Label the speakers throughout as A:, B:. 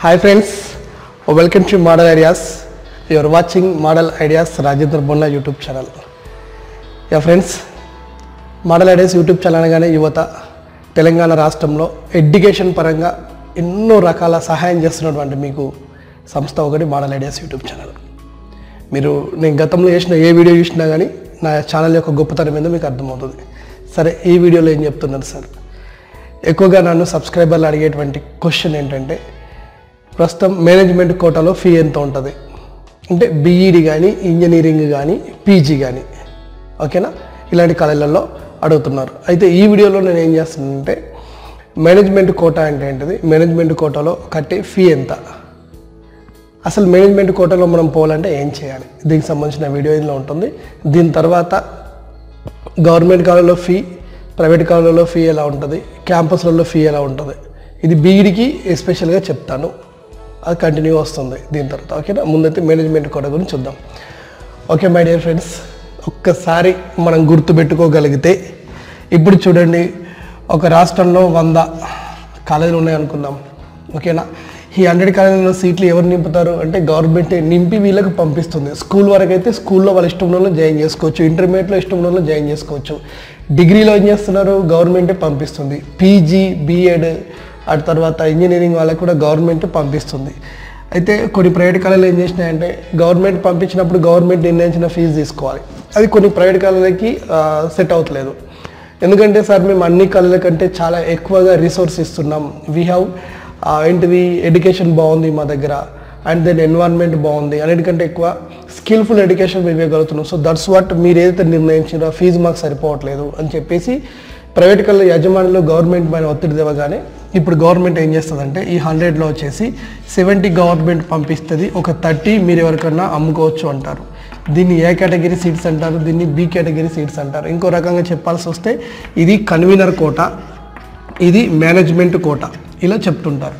A: hi friends welcome to model ideas your watching model ideas Rajendra Bonna YouTube channel yeah friends model ideas YouTube channel అనగానే యువత తెలంగాణ రాష్ట్రంలో education పరంగా ఎన్నో రకాల సహాయం చేస్తున్నటువంటి మీకు సంస్థ ఒకటి మోడల్ ఐడియాస్ యూట్యూబ్ ఛానల్ మీరు నేను గతంలో చేసిన ఏ వీడియో చూసినా కానీ నా ఛానల్ యొక్క గొప్పతనం ఏందో మీకు అర్థమవుతుంది సరే ఈ వీడియోలో ఏం చెప్తున్నారు సార్ ఎక్కువగా నన్ను సబ్స్క్రైబర్లు అడిగేటువంటి క్వశ్చన్ ఏంటంటే ప్రస్తుతం మేనేజ్మెంట్ కోటాలో ఫీ ఎంత ఉంటుంది అంటే బీఈడి కానీ ఇంజనీరింగ్ కానీ పీజీ కానీ ఓకేనా ఇలాంటి కాలేజీలలో అడుగుతున్నారు అయితే ఈ వీడియోలో నేను ఏం చేస్తున్నానంటే మేనేజ్మెంట్ కోటా అంటే ఏంటిది మేనేజ్మెంట్ కోటాలో కట్టే ఫీ ఎంత అసలు మేనేజ్మెంట్ కోటాలో మనం పోవాలంటే ఏం చేయాలి దీనికి సంబంధించిన వీడియో ఇందులో ఉంటుంది దీని తర్వాత గవర్నమెంట్ కాలేజీలో ఫీ ప్రైవేట్ కాలేజీలో ఫీ ఎలా ఉంటుంది క్యాంపస్లలో ఫీ ఎలా ఉంటుంది ఇది బీఈడికి ఎస్పెషల్గా చెప్తాను అది కంటిన్యూ వస్తుంది దీని తర్వాత ఓకేనా ముందైతే మేనేజ్మెంట్ కోట గురించి చూద్దాం ఓకే మై డియర్ ఫ్రెండ్స్ ఒక్కసారి మనం గుర్తుపెట్టుకోగలిగితే ఇప్పుడు చూడండి ఒక రాష్ట్రంలో వంద కాలేజీలు ఉన్నాయనుకుందాం ఓకేనా ఈ హండ్రెడ్ కాలేజీలో సీట్లు ఎవరు నింపుతారు అంటే గవర్నమెంట్ నింపి వీళ్ళకి పంపిస్తుంది స్కూల్ వరకు అయితే స్కూల్లో వాళ్ళ ఇష్టం ఉన్న వాళ్ళు జాయిన్ చేసుకోవచ్చు ఇంటర్మీడియట్లో ఇష్టం ఉన్న వాళ్ళు జాయిన్ చేసుకోవచ్చు డిగ్రీలో ఏం చేస్తున్నారు గవర్నమెంటే పంపిస్తుంది పీజీ బీఎడ్ ఆ తర్వాత ఇంజనీరింగ్ వాళ్ళకి కూడా గవర్నమెంట్ పంపిస్తుంది అయితే కొన్ని ప్రైవేట్ కాలేజీలు ఏం చేసినాయంటే గవర్నమెంట్ పంపించినప్పుడు గవర్నమెంట్ నిర్ణయించిన ఫీజు తీసుకోవాలి అది కొన్ని ప్రైవేట్ కాలేజీలకి సెట్ అవుతలేదు ఎందుకంటే సార్ మేము అన్ని కళల కంటే చాలా ఎక్కువగా రిసోర్స్ ఇస్తున్నాం వీ హ్యావ్ ఏంటిది ఎడ్యుకేషన్ బాగుంది మా దగ్గర అండ్ దెన్ ఎన్వైర్న్మెంట్ బాగుంది అన్నిటికంటే ఎక్కువ స్కిల్ఫుల్ ఎడ్యుకేషన్ మేము ఇవ్వగలుగుతున్నాం సో దట్స్ వాట్ మీరు ఏదైతే నిర్ణయించారో ఫీజు మాకు సరిపోవట్లేదు అని చెప్పేసి ప్రైవేట్ కళ్ళ యజమానులు గవర్నమెంట్ పైన ఒత్తిడి దేవగానే ఇప్పుడు గవర్నమెంట్ ఏం చేస్తుందంటే ఈ హండ్రెడ్లో వచ్చేసి సెవెంటీ గవర్నమెంట్ పంపిస్తుంది ఒక థర్టీ మీరు ఎవరికన్నా అమ్ముకోవచ్చు అంటారు దీన్ని ఏ కేటగిరీ సీట్స్ అంటారు దీన్ని బి కేటగిరీ సీట్స్ అంటారు ఇంకో రకంగా చెప్పాల్సి వస్తే ఇది కన్వీనర్ కోట ఇది మేనేజ్మెంట్ కోట ఇలా చెప్తుంటారు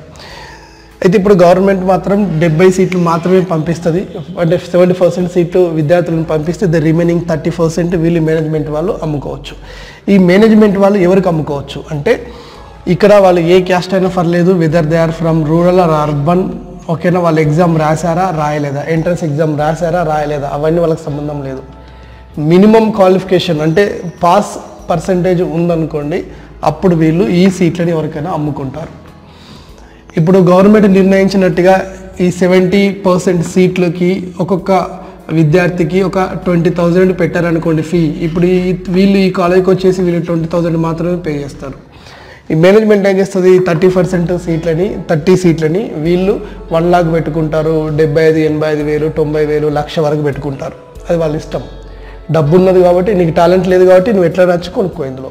A: అయితే ఇప్పుడు గవర్నమెంట్ మాత్రం డెబ్బై సీట్లు మాత్రమే పంపిస్తుంది అంటే సెవెంటీ పర్సెంట్ సీట్లు విద్యార్థులను పంపిస్తే ద రిమైనింగ్ థర్టీ పర్సెంట్ వీళ్ళు మేనేజ్మెంట్ వాళ్ళు అమ్ముకోవచ్చు ఈ మేనేజ్మెంట్ వాళ్ళు ఎవరికి అమ్ముకోవచ్చు అంటే ఇక్కడ వాళ్ళు ఏ క్యాస్ట్ అయినా పర్లేదు whether they are from rural or urban ఓకేనా వాళ్ళు ఎగ్జామ్ రాశారా రాయలేదా ఎంట్రన్స్ ఎగ్జామ్ రాశారా రాయలేదా అవన్నీ వాళ్ళకి సంబంధం లేదు మినిమం క్వాలిఫికేషన్ అంటే పాస్ పర్సంటేజ్ ఉందనుకోండి అప్పుడు వీళ్ళు ఈ సీట్లని ఎవరికైనా అమ్ముకుంటారు ఇప్పుడు గవర్నమెంట్ నిర్ణయించినట్టుగా ఈ సెవెంటీ పర్సెంట్ సీట్లకి ఒక్కొక్క విద్యార్థికి ఒక ట్వంటీ థౌజండ్ పెట్టారనుకోండి ఫీ ఇప్పుడు ఈ వీళ్ళు ఈ కాలేజ్కి వచ్చేసి వీళ్ళు ట్వంటీ థౌజండ్ మాత్రమే పే చేస్తారు ఈ మేనేజ్మెంట్ ఏం చేస్తుంది థర్టీ పర్సెంట్ సీట్లని థర్టీ సీట్లని వీళ్ళు వన్ లాక్ పెట్టుకుంటారు డెబ్బై ఐదు ఎనభై ఐదు వేలు తొంభై వేలు లక్ష వరకు పెట్టుకుంటారు అది వాళ్ళ ఇష్టం డబ్బు ఉన్నది కాబట్టి నీకు టాలెంట్ లేదు కాబట్టి నువ్వు ఎట్లా నచ్చి కొనుక్కో ఇందులో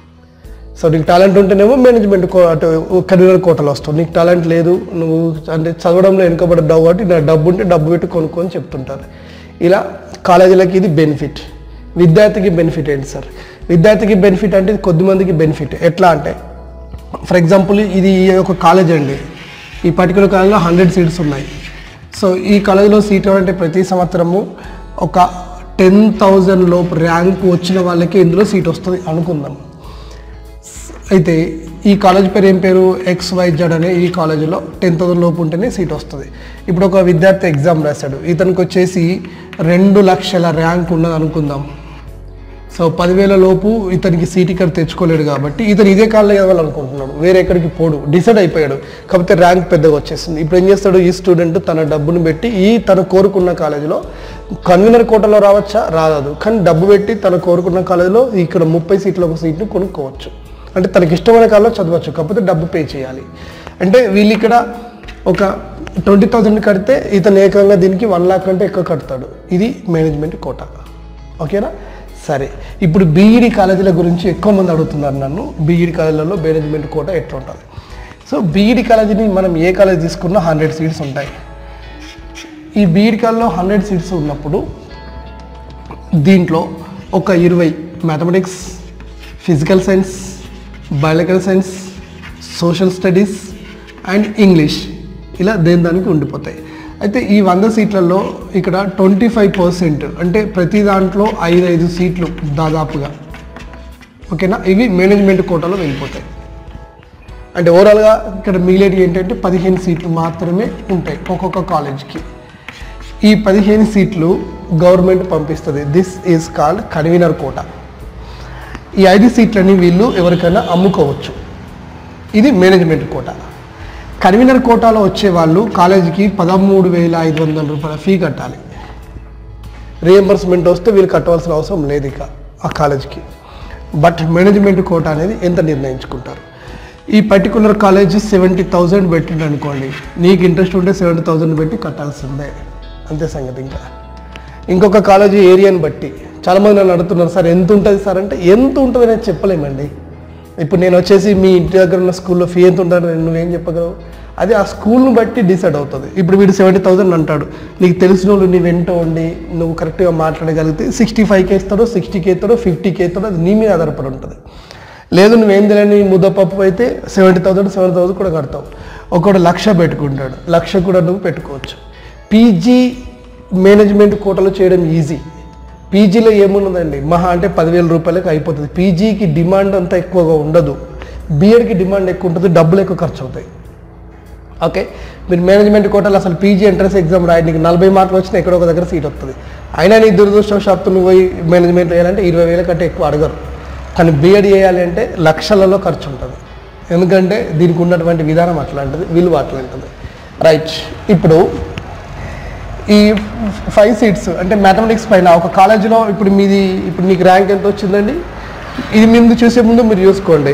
A: సో నీకు టాలెంట్ ఉంటేనేమో మేనేజ్మెంట్ కో అటు కరీర్ కోటలు వస్తావు నీకు టాలెంట్ లేదు నువ్వు అంటే చదవడంలో వెనుకబడ్డావు కాబట్టి నా డబ్బు ఉంటే డబ్బు పెట్టి కొనుక్కో అని చెప్తుంటారు ఇలా కాలేజీలకి ఇది బెనిఫిట్ విద్యార్థికి బెనిఫిట్ ఏంటి సార్ విద్యార్థికి బెనిఫిట్ అంటే ఇది కొద్దిమందికి బెనిఫిట్ ఎట్లా అంటే ఫర్ ఎగ్జాంపుల్ ఇది ఒక కాలేజ్ అండి ఈ పర్టికులర్ కాలేజ్లో హండ్రెడ్ సీట్స్ ఉన్నాయి సో ఈ కాలేజీలో సీట్లు అంటే ప్రతి సంవత్సరము ఒక టెన్ థౌజండ్ లోపు ర్యాంక్ వచ్చిన వాళ్ళకి ఇందులో సీట్ వస్తుంది అనుకుందాం అయితే ఈ కాలేజ్ పేరు ఏం పేరు ఎక్స్ వై జెడ్ అనే ఈ కాలేజీలో టెన్ థౌసండ్ లోపు ఉంటేనే సీట్ వస్తుంది ఇప్పుడు ఒక విద్యార్థి ఎగ్జామ్ రాశాడు ఇతనికి వచ్చేసి రెండు లక్షల ర్యాంక్ ఉన్నది అనుకుందాం సో పదివేల లోపు ఇతనికి సీట్ ఇక్కడ తెచ్చుకోలేడు కాబట్టి ఇతను ఇదే కాలంలో చదవాలనుకుంటున్నాడు వేరే ఎక్కడికి పోడు డిసైడ్ అయిపోయాడు కాకపోతే ర్యాంక్ పెద్దగా వచ్చేసింది ఇప్పుడు ఏం చేస్తాడు ఈ స్టూడెంట్ తన డబ్బును పెట్టి ఈ తను కోరుకున్న కాలేజీలో కన్వీనర్ కోటలో రావచ్చా రాదు కానీ డబ్బు పెట్టి తను కోరుకున్న కాలేజీలో ఇక్కడ ముప్పై సీట్ల ఒక సీట్ను కొనుక్కోవచ్చు అంటే తనకి ఇష్టమైన కాలంలో చదవచ్చు కాకపోతే డబ్బు పే చేయాలి అంటే వీళ్ళు ఇక్కడ ఒక ట్వంటీ థౌజండ్ కడితే ఇతను ఏకంగా దీనికి వన్ లాక్ కంటే ఎక్కువ కడతాడు ఇది మేనేజ్మెంట్ కోట ఓకేనా సరే ఇప్పుడు బీఈడి కాలేజీల గురించి ఎక్కువ మంది అడుగుతున్నారు నన్ను బీఈడి కాలేజీలలో మేనేజ్మెంట్ కోట ఎట్లా ఉంటుంది సో బీఈడి కాలేజీని మనం ఏ కాలేజ్ తీసుకున్నా హండ్రెడ్ సీట్స్ ఉంటాయి ఈ బీఈడి కాలేజీలో హండ్రెడ్ సీట్స్ ఉన్నప్పుడు దీంట్లో ఒక ఇరవై mathematics physical science biological science social studies and English ఇలా దేని దానికి ఉండిపోతాయి అయితే ఈ వంద సీట్లలో ఇక్కడ ట్వంటీ ఫైవ్ పర్సెంట్ అంటే ప్రతి దాంట్లో ఐదు ఐదు సీట్లు దాదాపుగా ఓకేనా ఇవి మేనేజ్మెంట్ కోటాలో వెళ్ళిపోతాయి అంటే ఓవరాల్గా ఇక్కడ మిగిలేటి ఏంటంటే పదిహేను సీట్లు మాత్రమే ఉంటాయి ఒక్కొక్క కాలేజ్కి ఈ పదిహేను సీట్లు గవర్నమెంట్ పంపిస్తుంది this is called convener quota ఈ ఐదు సీట్లని వీళ్ళు ఎవరికైనా అమ్ముకోవచ్చు ఇది మేనేజ్మెంట్ కోట కన్వీనర్ కోటాలో వచ్చే వాళ్ళు కాలేజీకి పదమూడు వేల ఐదు వందల రూపాయల ఫీ కట్టాలి రియంబర్స్మెంట్ వస్తే వీళ్ళు కట్టవలసిన అవసరం లేదు ఇక ఆ కాలేజ్కి బట్ మేనేజ్మెంట్ కోట అనేది ఎంత నిర్ణయించుకుంటారు ఈ పర్టికులర్ కాలేజ్ సెవెంటీ థౌజండ్ పెట్టిండు అనుకోండి నీకు ఇంట్రెస్ట్ ఉంటే సెవెంటీ థౌజండ్ పెట్టి కట్టాల్సిందే అంతే సంగతి ఇంకా ఇంకొక కాలేజీ ఏరియాని బట్టి చాలామంది నన్ను అడుగుతున్నారు సార్ ఎంత ఉంటుంది సార్ అంటే ఎంత ఉంటుంది అనేది చెప్పలేమండి ఇప్పుడు నేను వచ్చేసి మీ ఇంటి దగ్గర ఉన్న స్కూల్లో ఫీ ఎంత ఉంటుంది నువ్వేం చెప్పగలవు అది ఆ స్కూల్ని బట్టి డిసైడ్ అవుతుంది ఇప్పుడు వీడు సెవెంటీ థౌసండ్ అంటాడు నీకు తెలిసిన వాళ్ళు నీ వెంట ఉండి నువ్వు కరెక్ట్గా మాట్లాడగలిగితే సిక్స్టీ ఫైవ్కి ఇస్తాడో సిక్స్టీకి ఇస్తాడో ఫిఫ్టీకి ఇస్తాడో అది నీ మీద ఆధారపడి ఉంటుంది లేదు నువ్వేం తెలియని ముద్దపప్పు అయితే సెవెంటీ థౌసండ్ సెవెన్ థౌసండ్ కూడా కడతావు ఒకడు లక్ష పెట్టుకుంటాడు లక్ష కూడా నువ్వు పెట్టుకోవచ్చు పీజీ మేనేజ్మెంట్ కోటలో చేయడం ఈజీ పీజీలో ఏమున్నదండి మహా అంటే పదివేల రూపాయలకి అయిపోతుంది పీజీకి డిమాండ్ అంత ఎక్కువగా ఉండదు బీఎడ్కి డిమాండ్ ఎక్కువ ఉంటుంది డబ్బులు ఎక్కువ ఖర్చు అవుతాయి ఓకే మీరు మేనేజ్మెంట్ కోటాలో అసలు పీజీ ఎంట్రన్స్ ఎగ్జామ్ రాయి నీకు నలభై మార్కులు వచ్చినా ఎక్కడో ఒక దగ్గర సీట్ వస్తుంది అయినా నీ దురదృష్టవశాత్తు నువ్వు పోయి మేనేజ్మెంట్ వేయాలంటే ఇరవై వేల కంటే ఎక్కువ అడగరు కానీ బీఎడ్ చేయాలి అంటే లక్షలలో ఖర్చు ఉంటుంది ఎందుకంటే దీనికి ఉన్నటువంటి విధానం అట్లాంటిది విలువ అట్లాంటిది రైట్ ఇప్పుడు ఈ ఫైవ్ సీట్స్ అంటే మ్యాథమెటిక్స్ పైన ఒక కాలేజీలో ఇప్పుడు మీది ఇప్పుడు మీకు ర్యాంక్ ఎంత వచ్చిందండి ఇది ముందు చూసే ముందు మీరు చూసుకోండి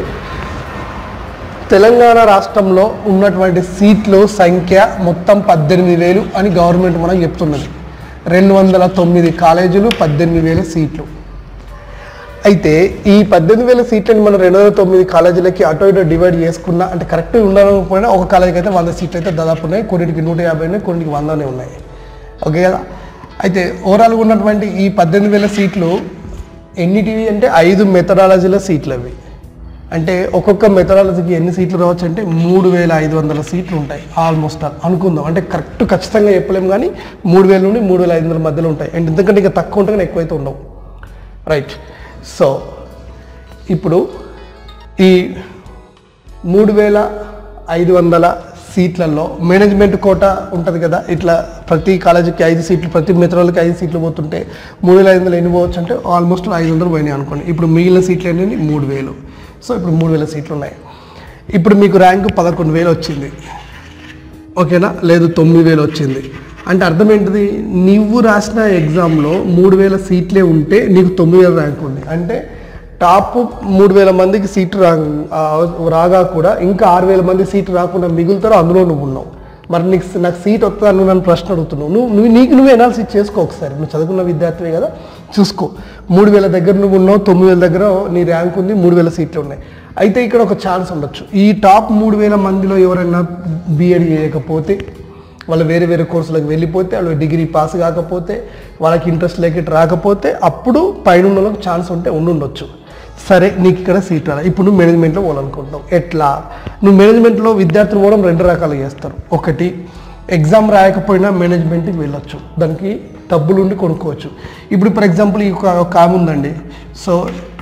A: తెలంగాణ రాష్ట్రంలో ఉన్నటువంటి సీట్లు సంఖ్య మొత్తం పద్దెనిమిది వేలు అని గవర్నమెంట్ మనకు చెప్తున్నది రెండు వందల తొమ్మిది కాలేజీలు పద్దెనిమిది వేల సీట్లు అయితే ఈ పద్దెనిమిది వేల సీట్లని మనం రెండు వందల తొమ్మిది కాలేజీలకి అటు ఇటు డివైడ్ చేసుకున్నా అంటే కరెక్ట్ ఉండాలనుకున్నా ఒక కాలేజీకి అయితే వంద సీట్లు అయితే దాదాపు ఉన్నాయి కొన్నిటికి నూట యాభై ఉన్నాయి కొన్నిటికి వందనే ఉన్నాయి ఓకే కదా అయితే ఓవరాల్గా ఉన్నటువంటి ఈ పద్దెనిమిది వేల సీట్లు ఎన్నిటివి అంటే ఐదు మెథడాలజీల సీట్లు అవి అంటే ఒక్కొక్క మెథడాలజీకి ఎన్ని సీట్లు రావచ్చు అంటే మూడు వేల ఐదు వందల సీట్లు ఉంటాయి ఆల్మోస్ట్ ఆల్ అనుకుందాం అంటే కరెక్ట్ ఖచ్చితంగా చెప్పలేము కానీ మూడు వేల నుండి మూడు వేల ఐదు వందల మధ్యలో ఉంటాయి అండ్ ఎందుకంటే ఇక తక్కువ ఉంటే కానీ ఎక్కువైతే ఉండవు రైట్ సో ఇప్పుడు ఈ మూడు వేల ఐదు వందల సీట్లలో మేనేజ్మెంట్ కోట ఉంటుంది కదా ఇట్లా ప్రతి కాలేజీకి ఐదు సీట్లు ప్రతి మెథడాలకి ఐదు సీట్లు పోతుంటే మూడు వేల ఐదు వందలు ఎన్ని పోవచ్చు అంటే ఆల్మోస్ట్ ఐదు వందలు పోయినాయి అనుకోండి ఇప్పుడు మిగిలిన సీట్లు ఎన్ని మూడు వేలు సో ఇప్పుడు మూడు వేల సీట్లు ఉన్నాయి ఇప్పుడు మీకు ర్యాంకు పదకొండు వేలు వచ్చింది ఓకేనా లేదు తొమ్మిది వేలు వచ్చింది అంటే అర్థం ఏంటిది నువ్వు రాసిన ఎగ్జామ్లో మూడు వేల సీట్లే ఉంటే నీకు తొమ్మిది వేల ర్యాంక్ ఉంది అంటే టాప్ మూడు వేల మందికి సీటు రా ఆ, రాగా కూడా ఇంకా ఆరు వేల మంది సీటు రాకుండా మిగులుతారో అందులో నువ్వు ఉన్నావు మరి నీకు నాకు సీట్ వస్తుందా నువ్వు నన్ను ప్రశ్న అడుగుతున్నావు నువ్వు నువ్వు నీకు నువ్వు ఎనాలిసిస్ చేసుకో ఒకసారి నువ్వు చదువుకున్న విద్యార్థివే కదా చూసుకో మూడు వేల దగ్గర నువ్వు ఉన్నావు తొమ్మిది వేల దగ్గర నీ ర్యాంక్ ఉంది మూడు వేల సీట్లు ఉన్నాయి అయితే ఇక్కడ ఒక ఛాన్స్ ఉండొచ్చు ఈ టాప్ మూడు వేల మందిలో ఎవరైనా బీఎడ్ చేయకపోతే వాళ్ళు వేరే వేరే కోర్సులకు వెళ్ళిపోతే వాళ్ళు డిగ్రీ పాస్ కాకపోతే వాళ్ళకి ఇంట్రెస్ట్ లేక ఇటు రాకపోతే అప్పుడు పైన ఉన్న వాళ్ళకి ఛాన్స్ ఉంటే ఉండుండొచ్చు సరే నీకు ఇక్కడ సీట్ రాలి ఇప్పుడు నువ్వు మేనేజ్మెంట్లో పోవాలనుకుంటున్నావు ఎట్లా నువ్వు మేనేజ్మెంట్లో విద్యార్థులు పోవడం రెండు రకాలు చేస్తారు ఒకటి ఎగ్జామ్ రాయకపోయినా మేనేజ్మెంట్కి వెళ్ళొచ్చు దానికి డబ్బులు ఉండి కొనుక్కోవచ్చు ఇప్పుడు ఫర్ ఎగ్జాంపుల్ ఈ ఒక- ఒక ఆమె ఉందండి సో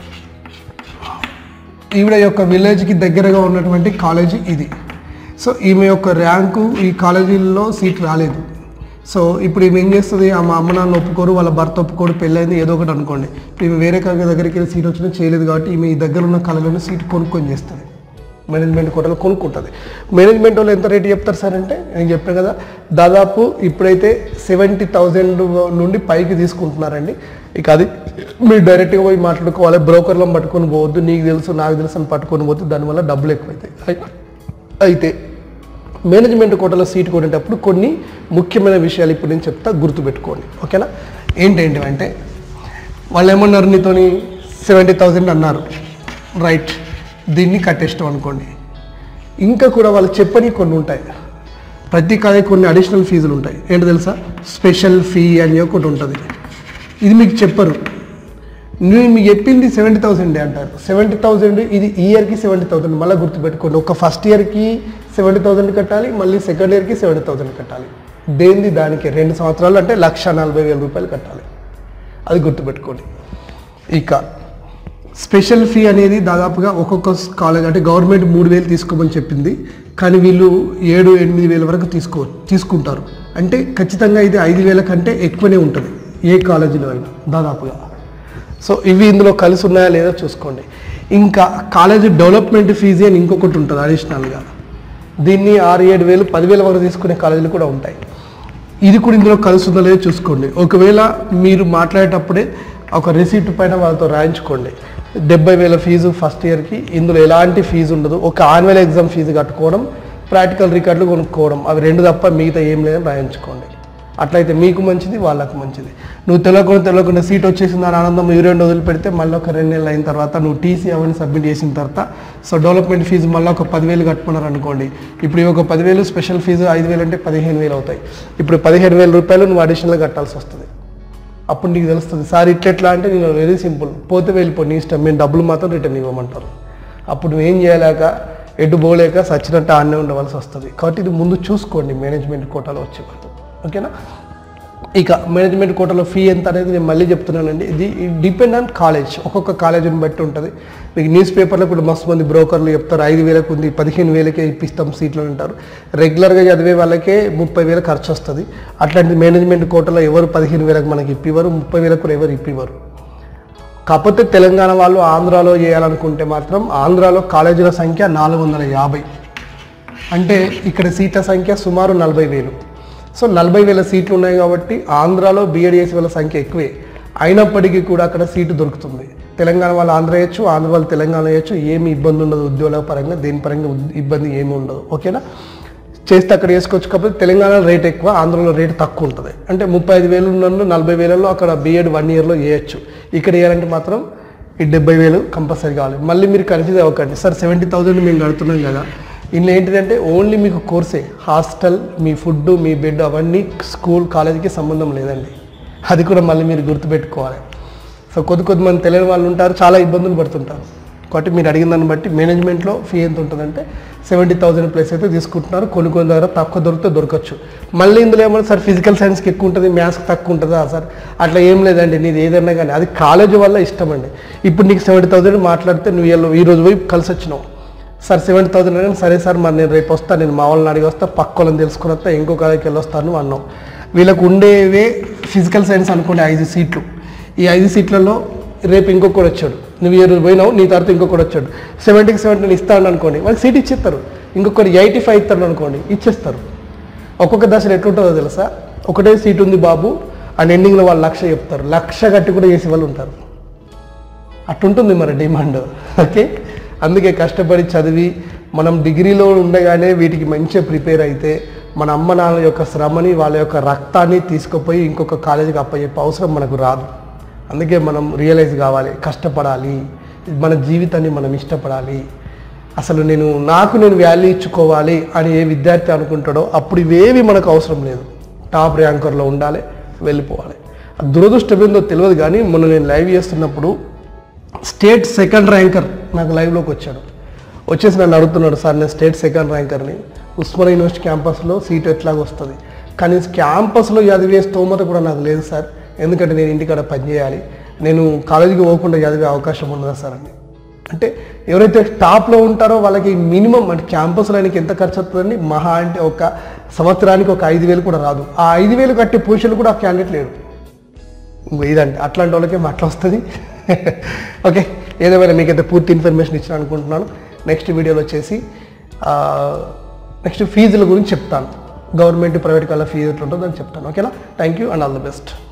A: ఈవిడ యొక్క విలేజ్కి దగ్గరగా ఉన్నటువంటి కాలేజీ ఇది సో ఈమె యొక్క ర్యాంకు ఈ కాలేజీల్లో సీట్ రాలేదు సో ఇప్పుడు ఈమె ఏం చేస్తుంది ఆ మా అమ్మ నాన్న ఒప్పుకోరు వాళ్ళ భర్త ఒప్పుకోరు పెళ్ళైంది ఏదో ఒకటి అనుకోండి ఇప్పుడు ఈమె వేరే కాలేజీ దగ్గరికి వెళ్ళి సీట్ వచ్చినా చేయలేదు కాబట్టి ఈమె ఈ దగ్గర ఉన్న కాలేజీలోనే సీట్ కొనుక్కొని చేస్తుంది మేనేజ్మెంట్ కోటలో కొనుక్కుంటుంది మేనేజ్మెంట్ వాళ్ళు ఎంత రేటు చెప్తారు సార్ అంటే నేను చెప్పాను కదా దాదాపు ఇప్పుడైతే సెవెంటీ థౌజండ్ నుండి పైకి తీసుకుంటున్నారండి ఇక అది మీరు డైరెక్ట్గా పోయి మాట్లాడుకోవాలి బ్రోకర్లను పట్టుకొని పోవద్దు నీకు తెలుసు నాకు తెలుసు అని పట్టుకొని పోతే దానివల్ల డబ్బులు ఎక్కువైతాయి అయి- అయితే మేనేజ్మెంట్ కోటలో సీట్ కొనేటప్పుడు కొన్ని ముఖ్యమైన విషయాలు ఇప్పుడు నేను చెప్తా గుర్తుపెట్టుకోండి ఓకేనా ఏంటేంటి అంటే వాళ్ళు ఏమన్నారు నీతోని సెవెంటీ థౌజండ్ అన్నారు రైట్ దీన్ని కట్టేస్తాం అనుకోండి ఇంకా కూడా వాళ్ళు చెప్పని కొన్ని ఉంటాయి ప్రతి కాలేజ్ కొన్ని అడిషనల్ ఫీజులు ఉంటాయి ఏంటో తెలుసా స్పెషల్ ఫీ అని ఒకటి ఉంటుంది ఇది మీకు చెప్పరు నేను మీకు చెప్పింది సెవెంటీ థౌసండ్ అంటారు సెవెంటీ థౌసండ్ ఇది ఇయర్కి సెవెంటీ థౌసండ్ మళ్ళీ గుర్తుపెట్టుకోండి ఒక ఫస్ట్ ఇయర్కి సెవెంటీ థౌసండ్ కట్టాలి మళ్ళీ సెకండ్ ఇయర్కి సెవెంటీ థౌసండ్ కట్టాలి దేనిది దానికి రెండు సంవత్సరాలు అంటే లక్ష నలభై వేల రూపాయలు కట్టాలి అది గుర్తుపెట్టుకోండి ఇక స్పెషల్ ఫీ అనేది దాదాపుగా ఒక్కొక్క కాలేజ్ అంటే గవర్నమెంట్ మూడు వేలు తీసుకోమని చెప్పింది కానీ వీళ్ళు ఏడు ఎనిమిది వేల వరకు తీసుకో తీసుకుంటారు అంటే ఖచ్చితంగా ఇది ఐదు వేల కంటే ఎక్కువనే ఉంటుంది ఏ కాలేజీలో అయినా దాదాపుగా సో ఇవి ఇందులో కలిసి ఉన్నాయా లేదా చూసుకోండి ఇంకా కాలేజ్ డెవలప్మెంట్ ఫీజు అని ఇంకొకటి ఉంటుంది అడిషనల్గా దీన్ని ఆరు ఏడు వేలు పదివేల వరకు తీసుకునే కాలేజీలు కూడా ఉంటాయి ఇది కూడా ఇందులో కలిసి ఉందో లేదో చూసుకోండి ఒకవేళ మీరు మాట్లాడేటప్పుడే ఒక రిసీప్ట్ పైన వాళ్ళతో రాయించుకోండి డెబ్బై వేల ఫీజు ఫస్ట్ ఇయర్కి ఇందులో ఎలాంటి ఫీజు ఉండదు ఒక ఆన్యువల్ ఎగ్జామ్ ఫీజు కట్టుకోవడం ప్రాక్టికల్ రికార్డులు కొనుక్కోవడం అవి రెండు తప్ప మిగతా ఏం లేదని రాయించుకోండి అట్లయితే మీకు మంచిది వాళ్ళకు మంచిది నువ్వు తెలియకుండా తెలియకుండా సీట్ వచ్చేసింది అని ఆనందం ఈ రెండు వదిలిపెడితే మళ్ళీ ఒక రెండు నెలలు అయిన తర్వాత నువ్వు టీసీ అవన్నీ సబ్మిట్ చేసిన తర్వాత సో డెవలప్మెంట్ ఫీజు మళ్ళీ ఒక పదివేలు కట్టుకున్నారు అనుకోండి ఇప్పుడు ఈ ఒక పదివేలు స్పెషల్ ఫీజు ఐదు వేలు అంటే పదిహేను వేలు అవుతాయి ఇప్పుడు పదిహేను వేల రూపాయలు నువ్వు అడిషనల్గా కట్టాల్సి వస్తుంది అప్పుడు నీకు తెలుస్తుంది సార్ ఇట్లెట్లా అంటే నేను వెరీ సింపుల్ పోతే వెళ్ళిపో నీ ఇష్టం మేము డబ్బులు మాత్రం రిటర్న్ ఇవ్వమంటారు అప్పుడు నువ్వేం చేయలేక ఎటు పోలేక సచ్చినట్టు ఆడనే ఉండవలసి వస్తుంది కాబట్టి ఇది ముందు చూసుకోండి మేనేజ్మెంట్ కోటాలో వచ్చేవాళ్ళు ఓకేనా ఇక మేనేజ్మెంట్ కోటాలో ఫీ ఎంత అనేది నేను మళ్ళీ చెప్తున్నానండి ఇది డిపెండ్ ఆన్ కాలేజ్ ఒక్కొక్క కాలేజీని బట్టి ఉంటుంది మీకు న్యూస్ పేపర్లో ఇప్పుడు మస్తు మంది బ్రోకర్లు చెప్తారు ఐదు వేలకు ఉంది పదిహేను వేలకే ఇప్పిస్తాం సీట్లు అని అంటారు రెగ్యులర్గా చదివే వాళ్ళకే ముప్పై వేల ఖర్చు వస్తుంది అట్లాంటి మేనేజ్మెంట్ కోటాలో ఎవరు పదిహేను వేలకు మనకి ఇప్పివ్వరు ముప్పై వేలకు కూడా ఎవరు ఇప్పివ్వరు కాకపోతే తెలంగాణ వాళ్ళు ఆంధ్రాలో చేయాలనుకుంటే మాత్రం ఆంధ్రాలో కాలేజీల సంఖ్య నాలుగు వందల యాభై అంటే ఇక్కడ సీట్ల సంఖ్య సుమారు నలభై వేలు సో నలభై వేల సీట్లు ఉన్నాయి కాబట్టి ఆంధ్రాలో బీఎడ్ చేసే వాళ్ళ సంఖ్య ఎక్కువే అయినప్పటికీ కూడా అక్కడ సీటు దొరుకుతుంది తెలంగాణ వాళ్ళు ఆంధ్ర వేయచ్చు ఆంధ్ర వాళ్ళు తెలంగాణ వేయచ్చు ఏమి ఇబ్బంది ఉండదు ఉద్యోగాల పరంగా దేని పరంగా ఉద్- ఇబ్బంది ఏమి ఉండదు ఓకేనా చేస్తే అక్కడ వేసుకోవచ్చు కాకపోతే తెలంగాణలో రేట్ ఎక్కువ ఆంధ్రలో రేట్ తక్కువ ఉంటుంది అంటే ముప్పై ఐదు వేలు నన్ను నలభై వేలలో అక్కడ బీఎడ్ వన్ ఇయర్లో చేయొచ్చు ఇక్కడ వేయాలంటే మాత్రం ఈ డెబ్బై వేలు కంపల్సరీ కావాలి మళ్ళీ మీరు కన్ఫ్యూజ్ అవ్వకండి సార్ సెవెంటీ థౌసండ్ మేము కడుతున్నాం కదా ఇందులో ఏంటిదంటే ఓన్లీ మీకు కోర్సే హాస్టల్ మీ ఫుడ్ మీ బెడ్ అవన్నీ స్కూల్ కాలేజీకి సంబంధం లేదండి అది కూడా మళ్ళీ మీరు గుర్తుపెట్టుకోవాలి సో కొద్ది కొద్ది మంది తెలియని వాళ్ళు ఉంటారు చాలా ఇబ్బందులు పడుతుంటారు కాబట్టి మీరు అడిగిన దాన్ని బట్టి మేనేజ్మెంట్లో ఫీ ఎంత ఉంటుందంటే సెవెంటీ థౌసండ్ ప్లస్ అయితే తీసుకుంటున్నారు కొన్ని కొన్ని దగ్గర తక్కువ దొరికితే దొరకచ్చు మళ్ళీ ఇందులో ఏమన్నా సార్ ఫిజికల్ సైన్స్కి ఎక్కువ ఉంటుంది మ్యాథ్స్కి తక్కువ ఉంటుందా సార్ అట్లా ఏం లేదండి నీది ఏదైనా కానీ అది కాలేజ్ వల్ల ఇష్టం అండి ఇప్పుడు నీకు సెవెంటీ థౌసండ్ మాట్లాడితే నువ్వు ఇవాళ ఈ రోజు పోయి కలిసి వచ్చినావు సార్ సెవెంటీ థౌసండ్ అని సరే సార్ మరి నేను రేపు వస్తా నేను మా వాళ్ళని అడిగి వస్తా పక్క వాళ్ళని తెలుసుకుని వస్తా ఇంకో కాలేజీకి వెళ్ళి వస్తాను అన్నావు వీళ్ళకు ఉండేవే ఫిజికల్ సైన్స్ అనుకోండి ఐదు సీట్లు ఈ ఐదు సీట్లలో రేపు ఇంకొకటి వచ్చాడు నువ్వు ఈ రోజు పోయినావు నీ తర్వాత ఇంకొకటి వచ్చాడు సెవెంటీకి సెవెంటీ ఇస్తాను అనుకోండి వాళ్ళకి సీట్ ఇచ్చేస్తారు ఇంకొకటి ఎయిటీ ఫైవ్ ఇస్తాడు అనుకోండి ఇచ్చేస్తారు ఒక్కొక్క దశలో ఎట్లుంటుందో తెలుసా ఒకటే సీట్ ఉంది బాబు అండ్ ఎండింగ్లో వాళ్ళు లక్ష చెప్తారు లక్ష కట్టి కూడా చేసే వాళ్ళు ఉంటారు అట్టుంటుంది మరి డిమాండ్ ఓకే అందుకే కష్టపడి చదివి మనం డిగ్రీలో ఉండగానే వీటికి మంచిగా ప్రిపేర్ అయితే మన అమ్మ నాన్న యొక్క శ్రమని వాళ్ళ యొక్క రక్తాన్ని తీసుకుపోయి ఇంకొక కాలేజీకి అప్పచెప్పే అవసరం మనకు రాదు అందుకే మనం రియలైజ్ కావాలి కష్టపడాలి మన జీవితాన్ని మనం ఇష్టపడాలి అసలు నేను నాకు నేను వాల్యూ ఇచ్చుకోవాలి అని ఏ విద్యార్థి అనుకుంటాడో అప్పుడు ఇవేవి మనకు అవసరం లేదు టాప్ ర్యాంకర్లో ఉండాలి వెళ్ళిపోవాలి దురదృష్టం ఏందో తెలియదు కానీ మొన్న నేను లైవ్ చేస్తున్నప్పుడు స్టేట్ సెకండ్ ర్యాంకర్ నాకు లైవ్లోకి వచ్చాడు వచ్చేసి నన్ను అడుగుతున్నాడు సార్ నేను స్టేట్ సెకండ్ ర్యాంకర్ని ఉస్మాన్ యూనివర్సిటీ క్యాంపస్లో సీట్ ఎట్లాగ వస్తుంది కానీ క్యాంపస్లో చదివే స్తోమత కూడా నాకు లేదు సార్ ఎందుకంటే నేను ఇంటికాడ పనిచేయాలి నేను కాలేజీకి పోకుండా చదివే అవకాశం ఉన్నదా సార్ అని అంటే ఎవరైతే టాప్లో ఉంటారో వాళ్ళకి మినిమం అంటే క్యాంపస్లో ఆయనకి ఎంత ఖర్చు అవుతుందండి మహా అంటే ఒక సంవత్సరానికి ఒక ఐదు వేలు కూడా రాదు ఆ ఐదు వేలు కట్టే పొజిషన్ కూడా ఆ క్యాండిడేట్ లేడు ఇంకో ఇదండి అట్లాంటి వాళ్ళకే అట్లా వస్తుంది ఓకే ఏదేమైనా మీకైతే పూర్తి ఇన్ఫర్మేషన్ ఇచ్చిన అనుకుంటున్నాను నెక్స్ట్ వీడియోలో వచ్చేసి నెక్స్ట్ ఫీజుల గురించి చెప్తాను గవర్నమెంట్ ప్రైవేట్ కల్లా ఫీజు ఎట్లా ఉంటుందో అని చెప్తాను ఓకేనా thank you and all the best